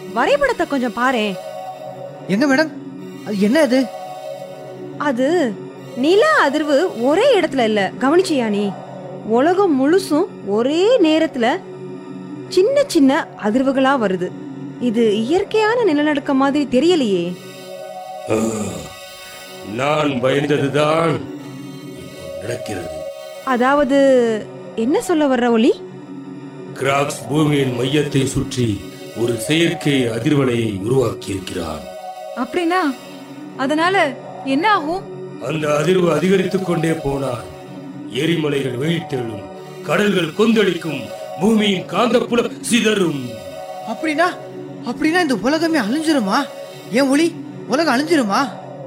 வரைபடத்தை கொஞ்சம் பாரேன் எங்க மேடம் அது என்ன அது அது நில அதிர்வு ஒரே இடத்துல இல்ல கவனிச்சியா நீ உலகம் முழுசும் ஒரே நேரத்துல சின்ன சின்ன அதிர்வுகளா வருது இது இயற்கையான நிலநடுக்கம் மாதிரி தெரியலையே ஆ, நான் பயந்ததுதான் இப்போ நடக்கிறது அதாவது என்ன சொல்ல வர்ற ஒளி கிராக்ஸ் பூமியின் மையத்தை சுற்றி ஒரு செயற்கை அதிர்வலையை உருவாக்கி இருக்கிறான் அப்படின்னா அதனால என்ன ஆகும் அந்த அதிர்வு அதிகரித்துக் கொண்டே போனால் எரிமலைகள் வெயிட்டெழும் கடல்கள் கொந்தளிக்கும் பூமியின் காந்தப்புலம் சிதறும் அப்படின்னா அப்படின்னா இந்த உலகமே அழிஞ்சிருமா ஏன் ஒளி உலகம் அழிஞ்சிருமா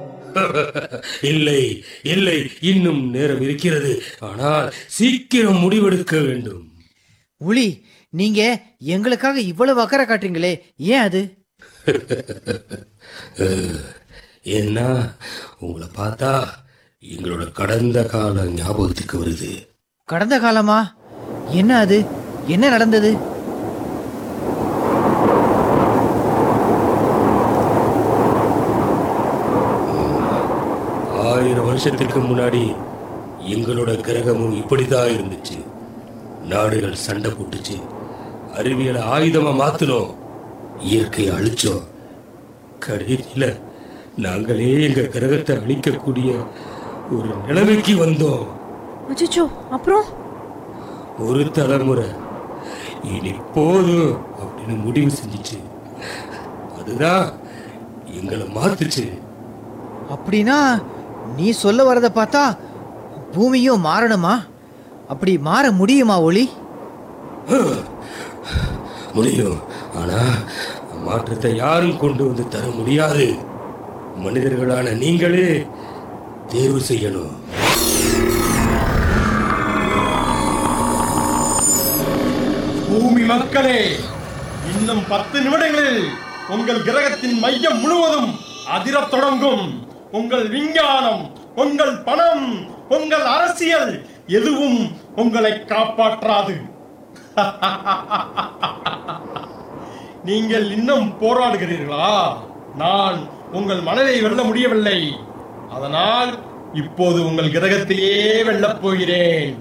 இல்லை இல்லை இன்னும் நேரம் இருக்கிறது ஆனால் சீக்கிரம் முடிவெடுக்க வேண்டும் ஒளி நீங்க எங்களுக்காக இவ்வளவு அக்கறை காட்டுறீங்களே ஏன் அது ஏன்னா உங்களை பார்த்தா எங்களோட கடந்த கால ஞாபகத்துக்கு வருது கடந்த காலமா என்ன அது என்ன நடந்தது ஆயிரம் வருஷத்துக்கு முன்னாடி எங்களோட கிரகமும் இப்படிதான் இருந்துச்சு நாடுகள் சண்டை போட்டுச்சு அறிவியலை ஆயுதமா மாத்தினோம் இயற்கையை அழிச்சோம் கடைசியில நாங்களே எங்க கிரகத்தை அழிக்கக்கூடிய ஒரு நிலைமைக்கு வந்தோம் அச்சோ அப்புறம் ஒரு தலைமுறை இனி போதும் அப்படின்னு முடிவு செஞ்சுச்சு அதுதான் எங்களை மாத்துச்சு அப்படின்னா நீ சொல்ல வரத பார்த்தா பூமியும் மாறணுமா அப்படி மாற முடியுமா ஒளி முடியும் ஆனா மாற்றத்தை யாரும் கொண்டு வந்து தர முடியாது மனிதர்களான நீங்களே தேர்வு செய்யணும் பூமி மக்களே இன்னும் பத்து நிமிடங்களில் உங்கள் கிரகத்தின் மையம் முழுவதும் அதிரத் தொடங்கும் உங்கள் விஞ்ஞானம் உங்கள் பணம் உங்கள் அரசியல் எதுவும் உங்களை காப்பாற்றாது நீங்கள் இன்னும் போராடுகிறீர்களா நான் உங்கள் மனதை வெல்ல முடியவில்லை அதனால் இப்போது உங்கள் கிரகத்தையே வெல்லப் போகிறேன்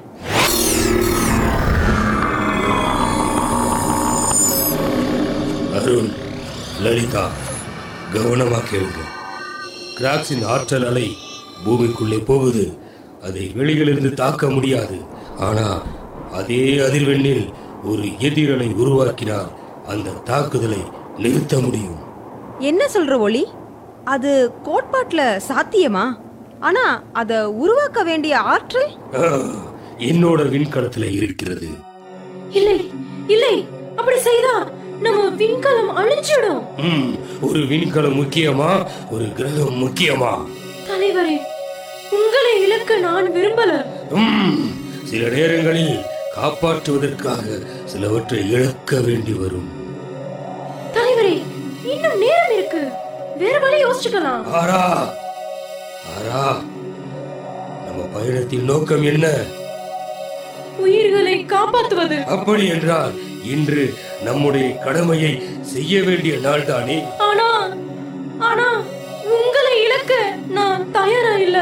அருண் லலிதா கவனமா கேளுங்க கிராக்ஸின் ஆற்றல் அலை பூமிக்குள்ளே போகுது அதை வெளியிலிருந்து தாக்க முடியாது ஆனா அதே அதிர்வெண்ணில் ஒரு எதிரலை உருவாக்கினால் அந்த தாக்குதலை நிறுத்த முடியும் என்ன சொல்ற ஒளி அது கோட்பாட்டுல சாத்தியமா ஆனா அத உருவாக்க வேண்டிய ஆற்றல் ஆ, என்னோட விண்கலத்துல இருக்கிறது இல்லை இல்லை அப்படி செய்தா நம்ம விண்கலம் அழிஞ்சிடும் ம், ஒரு விண்கலம் முக்கியமா ஒரு கிரகம் முக்கியமா தலைவரே உங்களை இழக்க நான் விரும்பல ம், சில நேரங்களில் காப்பாற்றுவதற்காக சிலவற்றை இழக்க வேண்டி வரும் தலைவரே இன்னும் நேரம் இருக்கு வேற வழி யோசிச்சுக்கலாம் ஆரா ஆரா நம்ம பயணத்தின் நோக்கம் என்ன உயிர்களை காப்பாத்துவது அப்படி என்றால் இன்று நம்முடைய கடமையை செய்ய வேண்டிய நாள் தானே ஆனா ஆனா உங்களை இழக்க நான் தயாரா இல்ல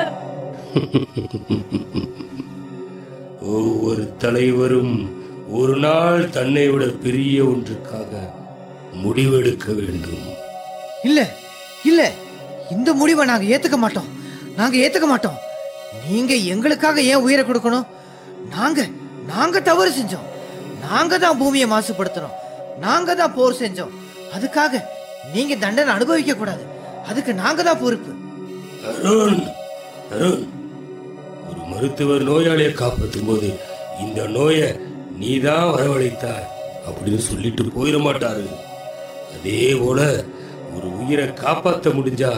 ஒவ்வொரு தலைவரும் ஒரு நாள் தன்னை விட பெரிய ஒன்றுக்காக முடிவெடுக்க வேண்டும் இல்ல இல்ல இந்த முடிவை நாங்க ஏத்துக்க மாட்டோம் நாங்க ஏத்துக்க மாட்டோம் நீங்க எங்களுக்காக ஏன் உயிரை கொடுக்கணும் நாங்க நாங்க தவறு செஞ்சோம் நாங்க தான் பூமியை மாசுபடுத்தணும் நாங்க தான் போர் செஞ்சோம் அதுக்காக நீங்க தண்டனை அனுபவிக்க கூடாது அதுக்கு நாங்க தான் பொறுப்பு அருண் அருண் ஒரு மருத்துவர் நோயாளியை காப்பாற்றும் போது இந்த நோயை நீதான் வரவழைத்தாய் அப்படின்னு சொல்லிட்டு போயிட மாட்டாரு அதே போல ஒரு உயிரை காப்பாற்ற முடிஞ்சா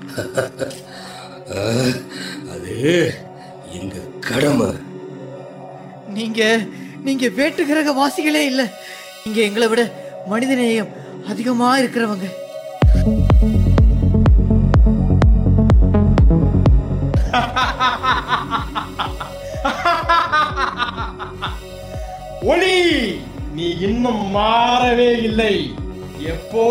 அஹ், அது எங்க கடமை நீங்க நீங்க வேட்டு கிரக வாசிகளே இல்ல நீங்க எங்களை விட மனிதநேயம் அதிகமா இருக்கிறவங்க ஒளி நீ இன்னும் மாறவே இல்லை எப்போ